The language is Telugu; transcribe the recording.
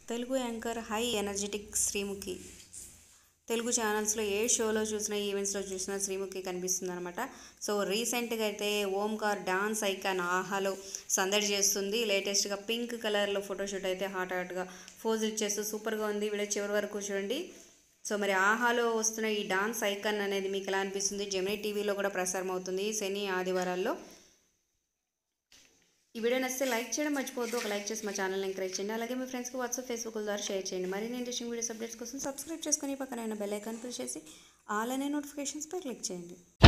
Telugu anchor high energetic Sreemukhi Telugu ఛానల్స్లో ఏ షోలో చూసినా ఈవెంట్స్లో చూసినా శ్రీముఖి కనిపిస్తుంది అనమాట సో రీసెంట్గా అయితే ఓంకార్ డాన్స్ ఐకాన్ ఆహాలో సందడి చేస్తుంది లేటెస్ట్గా పింక్ కలర్లో ఫోటోషూట్ అయితే హాట్ హాట్గా ఫోజులు ఇచ్చేస్తూ సూపర్గా ఉంది వీడియో చివరి వరకు చూడండి సో మరి ఆహాలో వస్తున్న ఈ డాన్స్ ఐకాన్ అనేది మీకు ఎలా అనిపిస్తుంది జెమినీ టీవీలో కూడా ప్రసారం అవుతుంది శని ఆదివారాల్లో ఈ వీడియో నచ్చితే లైక్ చేయడం మర్చిపోవద్దు ఒక లైక్ చేసి మా ఛానల్ని ఎంకరేజ్ చేయండి అలాగే మీ ఫ్రెండ్స్కి వాట్సాప్ ఫేస్బుక్ ద్వారా షేర్ చేయండి మరిన్ని ఇంట్రెస్టింగ్ వీడియోస్ అప్డేట్స్ కోసం సబ్స్క్రైబ్ చేసుకొని పక్కన బెల్ ఐకాన్ ప్రెస్ చేసి ఆల్ అనే నోటిఫికేషన్స్పై క్లిక్ చేయండి